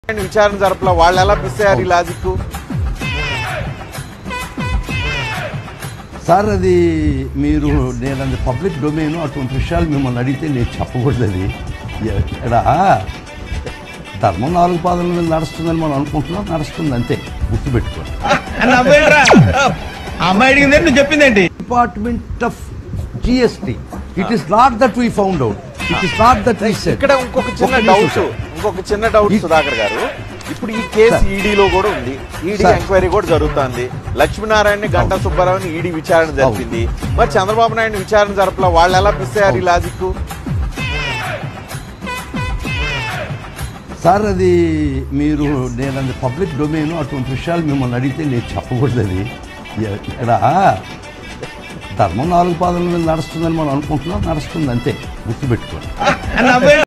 విచారణ జరపలా వాళ్ళు ఎలా మిస్ అయ్యారు ఈ లాజిక్ సార్ అది మీరు నేను అది పబ్లిక్ డొమైన్ అటువంటి విషయాలు మిమ్మల్ని అడిగితే నేను చెప్పకూడదు అది ఇక్కడ ధర్మం నాలుగు పాదాల మీద నడుస్తుందని మనం అనుకుంటున్నాం నడుస్తుంది అంతే గుర్తుపెట్టుకోండి నవ్వేంట్రా ఆ అమ్మాయి అడిగింది నువ్వు చెప్పిందేంటి department of GST it is not that we found out it is not that we said ఇక్కడ ఇంకొక చిన్న ఒక్క నిమిషం డౌట్ సార్. ఇంకొక చిన్న డౌట్ ఈ- సుధాకర్ గారు ఇప్పుడు ఈ కేసు సార్. ఈడీలో కూడా ఉంది ఈడీ సార్. ఎంక్వైరీ కూడా జరుగుతుంది లక్ష్మీనారాయణ గంటా సుబ్బారావుని ఈడీ విచారణ జరిపింది మరి చంద్రబాబు నాయుడు విచారణ జరపలా వాళ్ళు ఎలా మిస్ అయ్యారు ఈ అవును. లాజిక్ సార్ అది మీరు నేను అది పబ్లిక్ డొమైన్ అటువంటి విషయాలు మిమ్మల్ని అడిగితే నేను చెప్పకూడదు అది ఇక్కడ ధర్మం నాలుగు పాదాల మీద నడుస్తుందని మనం అనుకుంటున్నాం నడుస్తుంది అంతే గుర్తుపెట్టుకోండి నవ్వే